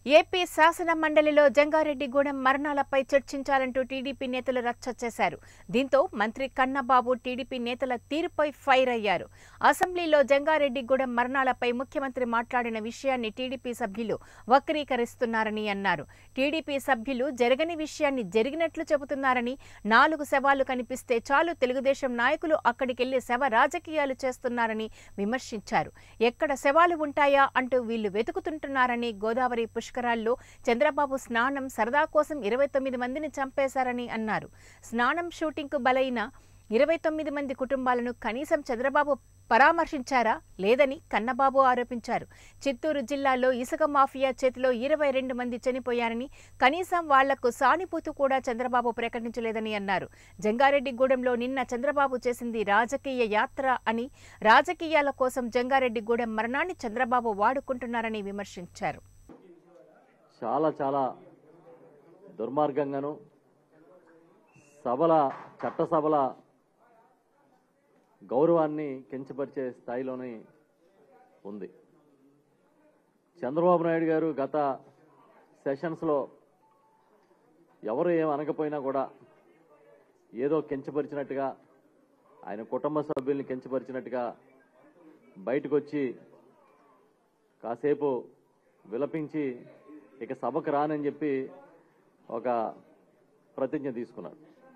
AP శాసన మండలిలో Jangareddygudem మరణాలపై చర్చించాలంటూ TDP నేతలు రచ్చ చేశారు దీంతో మంత్రి కన్నబాబు టీడీపీ నేతల తీరుపై ఫైర్ అయ్యారు అసెంబ్లీలో జంగారెడ్డిగూడెం మరణాలపై ముఖ్యమంత్రి మాట్లాడిన విషయాన్ని టీడీపీ సభ్యులు వక్రీకరిస్తున్నారని అన్నారు టీడీపీ సభ్యులు జరగని విషయాన్ని జరిగినట్లు చెబుతున్నారని నాలుగు శవాలు కనిపిస్తే చాలు తెలుగుదేశం నాయకులు అక్కడికెళ్లి శవ రాజకీయాలు చేస్తున్నారని విమర్శించారు ఎక్కడ శవాలు ఉంటాయా అంటూ వీళ్లు వెతుకుతుంటున్నారని గోదావరి పుష్కరాల్లో చంద్రబాబు స్నానం సరదా కోసం ఇరవై తొమ్మిది మందిని చంపేశారని అన్నారు స్నానం షూటింగ్కు బలైన ఇరవై తొమ్మిది మంది కుటుంబాలను కనీసం చంద్రబాబు పరామర్శించారా లేదని కన్నబాబు ఆరోపించారు చిత్తూరు జిల్లాలో ఇసుక మాఫియా చేతిలో ఇరవై రెండు మంది చనిపోయారని కనీసం వాళ్లకు సానుభూతి కూడా చంద్రబాబు ప్రకటించలేదని అన్నారు జంగారెడ్డిగూడెంలో నిన్న చంద్రబాబు చేసింది రాజకీయ యాత్ర అని రాజకీయాల కోసం జంగారెడ్డిగూడెం మరణాన్ని చంద్రబాబు వాడుకుంటున్నారని విమర్శించారు చాలా చాలా దుర్మార్గంగాను సభల చట్టసభల గౌరవాన్ని కించపరిచే స్థాయిలోనే ఉంది చంద్రబాబు నాయుడు గారు గత సెషన్స్లో ఎవరు ఏం అనకపోయినా కూడా ఏదో కించపరిచినట్టుగా ఆయన కుటుంబ సభ్యుల్ని కించపరిచినట్టుగా బయటకు వచ్చి కాసేపు విలపించి ఇక సభకు రానని చెప్పి ఒక ప్రతిజ్ఞ తీసుకున్నారు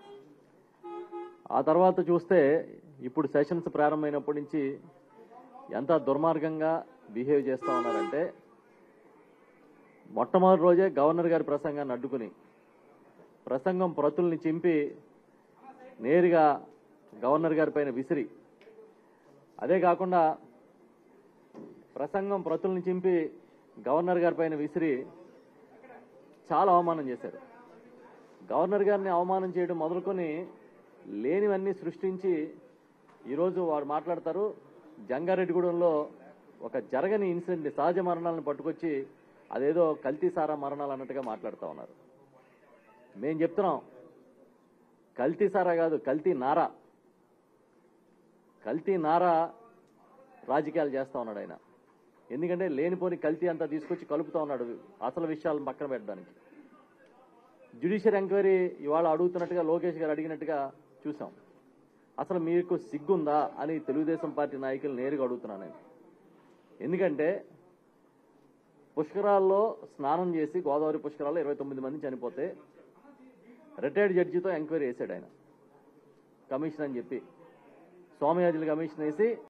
ఆ తర్వాత చూస్తే ఇప్పుడు సెషన్స్ ప్రారంభమైనప్పటి నుంచి ఎంత దుర్మార్గంగా బిహేవ్ చేస్తా ఉన్నారంటే మొట్టమొదటి రోజే గవర్నర్ గారి ప్రసంగాన్ని అడ్డుకుని ప్రసంగం ప్రతుల్ని చింపి నేరుగా గవర్నర్ గారి పైన విసిరి అదే కాకుండా ప్రసంగం ప్రతుల్ని చింపి గవర్నర్ గారి పైన విసిరి చాలా అవమానం చేశారు గవర్నర్ గారిని అవమానం చేయడం మొదలుకొని లేనివన్నీ సృష్టించి ఈరోజు వారు మాట్లాడతారు జంగారెడ్డిగూడెంలో ఒక జరగని ఇన్సిడెంట్ సహజ మరణాలను పట్టుకొచ్చి అదేదో కల్తీ సారా మరణాలు అన్నట్టుగా మాట్లాడుతూ ఉన్నారు మేం చెప్తున్నాం కల్తీ సారా కాదు కల్తీ నారా కల్తీ నారా రాజకీయాలు చేస్తా ఉన్నాడు ఆయన ఎందుకంటే లేనిపోని కల్తీ అంతా తీసుకొచ్చి కలుపుతా ఉన్నాడు అసలు విషయాలను పక్కన పెట్టడానికి జ్యుడిషియల్ ఎంక్వైరీ ఇవాళ అడుగుతున్నట్టుగా లోకేష్ గారు అడిగినట్టుగా చూసాం అసలు మీకు సిగ్గుందా అని తెలుగుదేశం పార్టీ నాయకులు నేరుగా అడుగుతున్నాను నేను ఎందుకంటే పుష్కరాల్లో స్నానం చేసి గోదావరి పుష్కరాల్లో ఇరవై తొమ్మిది మంది చనిపోతే రిటైర్డ్ జడ్జితో ఎంక్వైరీ వేసాడు ఆయన కమిషన్ అని చెప్పి సోమయాజులు కమిషన్ వేసి